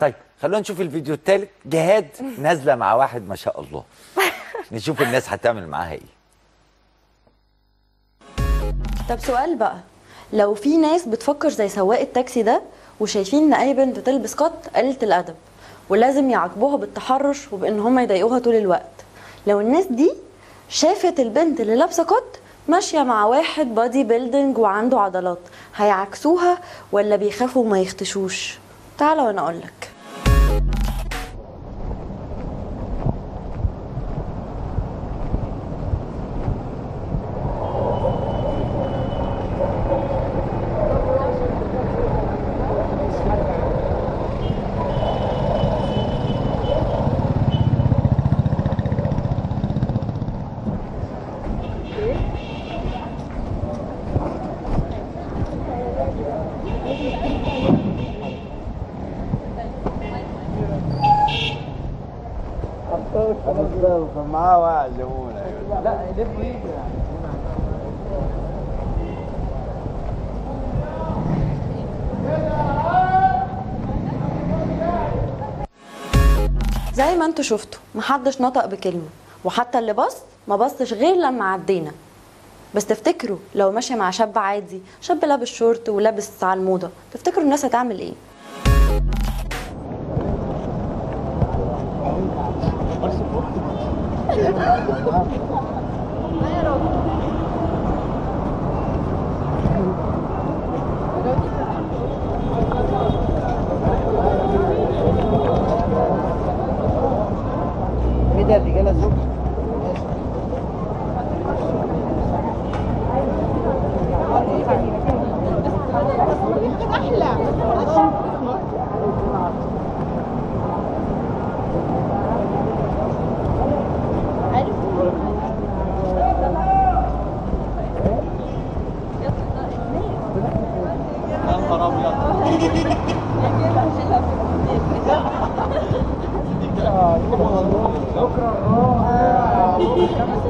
طيب خلونا نشوف الفيديو الثالث جهاد نازله مع واحد ما شاء الله نشوف الناس هتعمل معاها ايه طب سؤال بقى لو في ناس بتفكر زي سواق التاكسي ده وشايفين ان اي بنت تلبس قط قلة الادب ولازم يعاقبوها بالتحرش وبان هم يضايقوها طول الوقت لو الناس دي شافت البنت اللي لابسه قط ماشيه مع واحد بادي بيلدينج وعنده عضلات هيعكسوها ولا بيخافوا ما يختشوش تعالى وانا اقول لك معاه واحد جابونا زي ما انتوا شفتوا محدش نطق بكلمه وحتى اللي بص ما بصش غير لما عدينا بس تفتكروا لو ماشيه مع شاب عادي شاب لابس شورت ولابس على الموضه تفتكروا الناس هتعمل ايه كده الرجاله زوج بكره